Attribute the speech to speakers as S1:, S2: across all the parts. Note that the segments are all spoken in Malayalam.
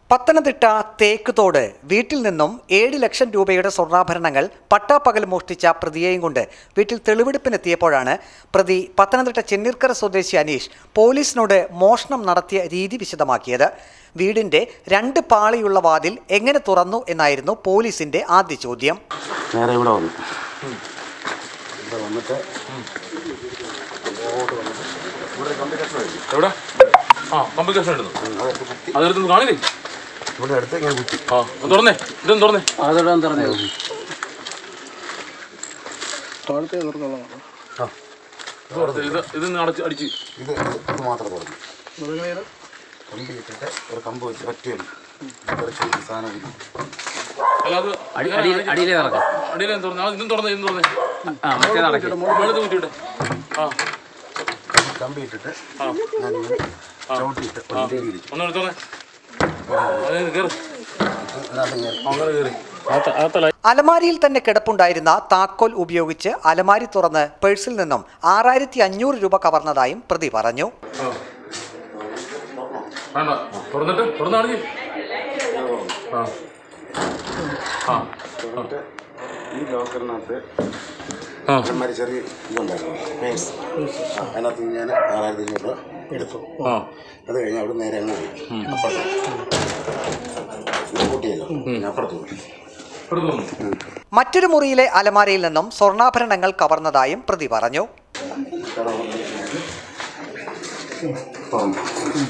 S1: പത്തനംതിട്ട തേക്കുതോട് വീട്ടിൽ നിന്നും ഏഴ് ലക്ഷം രൂപയുടെ സ്വർണ്ണാഭരണങ്ങൾ പട്ടാപ്പകൽ മോഷ്ടിച്ച പ്രതിയെയും കൊണ്ട് വീട്ടിൽ തെളിവെടുപ്പിനെത്തിയപ്പോഴാണ് പ്രതി പത്തനംതിട്ട ചെന്നീർക്കര സ്വദേശി അനീഷ് പോലീസിനോട് മോഷണം നടത്തിയ രീതി വിശദമാക്കിയത് വീടിന്റെ രണ്ട് പാളിയുള്ള വാതിൽ എങ്ങനെ തുറന്നു എന്നായിരുന്നു പോലീസിന്റെ ആദ്യ ചോദ്യം
S2: നേരെ ഇവിടെ വന്നു ഇവിടെ വന്നിട്ട്
S3: എവിടെ ആ കോംപ്ലിക്കേഷൻ എടുത്തു
S2: അതൊക്കെ കുത്തി
S3: അതെടുത്ത് കാണില്ലേ
S2: ഇവിടെ അടുത്ത് ഇങ്ങനെ കുത്തി
S3: ആ ഒന്ന് തുറന്നേ ഇതൊന്ന് തുറന്നേ
S4: അതോടെ തുറന്നേ
S2: ആ
S3: ഇത് തുറത്ത് ഇത് ഇതൊന്ന് അടച്ച് അടിച്ച്
S2: ഇത് ഇത് മാത്രം തുറന്നു കമ്പി ഇട്ടിട്ട് ഒരു കമ്പ് വെച്ച് ഒറ്റയും കുറച്ച് ഈ സാധനം ഇല്ല.
S3: അല്ലാതെ
S4: അടി- അടിയിൽ- അടിയിലേ തുറക്കാം.
S3: അടിയിലേ തുറന്നേ ആ ഇതും തുറന്നേ ഇതും തുറന്നേ
S4: ആ മറ്റേ നടക്കി
S3: വെളുത്ത് കുറ്റിയിട്ട് ആ
S2: കമ്പി ഇട്ടിട്ട്
S3: ആ
S2: ഞാനിങ്ങനെ ചവിട്ടിയിട്ട്
S3: ആ
S2: ഒരു ഇടി ഇടിച്ചു.
S3: ഒന്നും തുറന്നേ അതെ കയറി
S2: അതിനകത്ത് ഇങ്ങനെ
S3: അങ്ങനെ കയറി അകത്തല്ല
S1: അലമാരിയിൽ തന്നെ കിടപ്പുണ്ടായിരുന്ന താക്കോൽ ഉപയോഗിച്ച് അലമാരി തുറന്ന് പേഴ്സിൽ നിന്നും ആറായിരത്തി അഞ്ഞൂറ് രൂപ കവർന്നതായും പ്രതി പറഞ്ഞു
S3: ആ വേണ്ട തുറന്നിട്ട് തുറന്ന് കാണിച്ച് ആ ആ
S2: തുറന്നിട്ട് ഈ ലോക്കറിനകത്ത്
S3: ആ
S2: അലമാരി ചെറിയ ഇതുണ്ടായിരുന്നു പേഴ്സ് ആ, അതിനകത്ത് നിന്ന് ഞാൻ ആറായിരത്തി അഞ്ഞൂറ് രൂപ എടുത്തു
S3: ആ
S2: അത് കഴിഞ്ഞ് അവിടെ നേരെ അങ്ങ് പോയി അപ്പുറത്ത് ഇത് കൂട്ടിയല്ലോ ഞാൻ അപ്പുറത്ത് പോയി
S3: എടുത്തു വന്നു
S1: മറ്റൊരു മുറിയിലെ അലമാരയിൽ നിന്നും സ്വർണ്ണാഭരണങ്ങൾ കവർന്നതായും പ്രതി പറഞ്ഞു
S2: കട വന്ന് തുറന്നു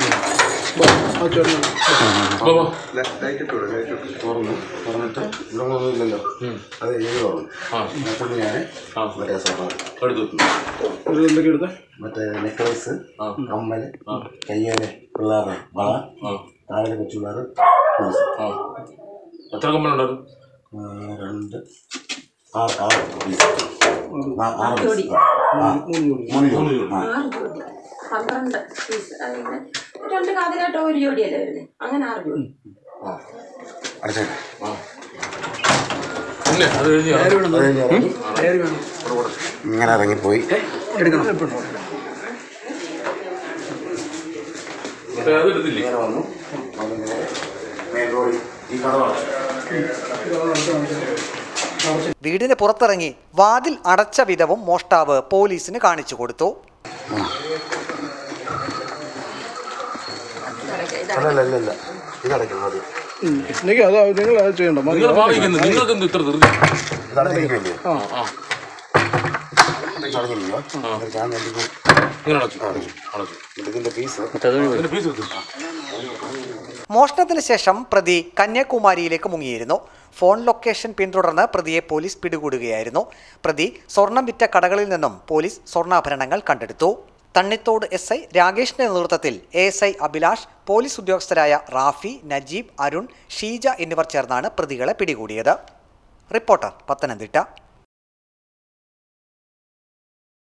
S3: പോ, പോ.
S2: തുറന്നു തുറന്നിട്ട് ഇവിടെ ഒന്നും ഇല്ലല്ലോ അത് ഏഴ് തുറന്നു
S3: ആ
S2: മറ്റൊന്ന് ഞാൻ
S3: ആ
S2: മറ്റേ സ്വർണ്ണം
S3: എടുത്തു
S2: മറ്റേ നെക്ലേസ്
S3: ആ.
S2: കമ്മൽ കയ്യേല് പിള്ളേരുടെ വള
S3: ആ
S2: താഴെ കൊച്ചു പിള്ളേർ കൊലുസ്.
S3: ആ എത്ര കമ്പലുണ്ടായിരുന്നു
S2: ആ, രണ്ട് ആറ് ആറ് പീസ് ആ, ആറ് പീസ് ആ, ആ. മൂന്ന് ജോഡി ആ
S5: ആറ് ജോഡി പന്ത്രണ്ട് പീസ് അതിന് രണ്ട് കാതിലായിട്ട് ഒരു ജോഡിയല്ലേ വരുന്നത് അങ്ങനെ ആറ് ജോഡി
S2: ആ അടച്ചേട്ടെ
S3: ആ പിന്നെ അത് കഴിഞ്ഞ്
S2: അത് കഴിഞ്ഞ് ഇറങ്ങി ഇങ്ങനെ ഇറങ്ങിപ്പോയി
S3: മറ്റേ അത് എടുത്തില്ലേ
S2: ഇങ്ങനെ വന്നു അവിടെ നേരെ മെയിൻ റോഡിൽ ഈ കടവാണ്
S1: വീടിന് പുറത്തിറങ്ങി വാതിൽ അടച്ച വിധവും മോഷ്ടാവ് പോലീസിന് കാണിച്ചു കൊടുത്തു
S2: അല്ലല്ല അല്ല അല്ല ഇത് അടയ്ക്കണം അത്
S6: എനിക്ക് അത് നിങ്ങൾ അത് ചെയ്യണ്ട മതി
S3: നിങ്ങൾ ഭാവിക്കുന്നത് നിങ്ങൾക്ക് എന്ത് ഇത്ര ധൃതി
S2: ഇത് അടഞ്ഞിരിക്കുമല്ലേ
S3: ആ ആ
S2: അടഞ്ഞിരിക്കുക എന്നിട്ട് ഞാൻ എന്തെങ്കിലും
S3: ഇങ്ങനെ അടച്ചു അടച്ചു അടച്ചു
S2: ഇതിന്റെ പീസ്
S3: അതിന്റെ പീസ് എടുത്തു
S1: മോഷണത്തിന് ശേഷം പ്രതി കന്യാകുമാരിയിലേക്ക് മുങ്ങിയിരുന്നു ഫോൺ ലൊക്കേഷൻ പിന്തുടർന്ന് പ്രതിയെ പോലീസ് പിടികൂടുകയായിരുന്നു പ്രതി സ്വർണം വിറ്റ കടകളിൽ നിന്നും പോലീസ് സ്വർണ്ണാഭരണങ്ങൾ കണ്ടെടുത്തു തണ്ണിത്തോട് എസ് ഐ രാകേഷിന്റെ നേതൃത്വത്തിൽ A S I Abhilash police ഉദ്യോഗസ്ഥരായ റാഫി നജീബ് അരുൺ ഷീജ എന്നിവർ ചേർന്നാണ് പ്രതികളെ പിടികൂടിയത് റിപ്പോർട്ടർ പത്തനംതിട്ട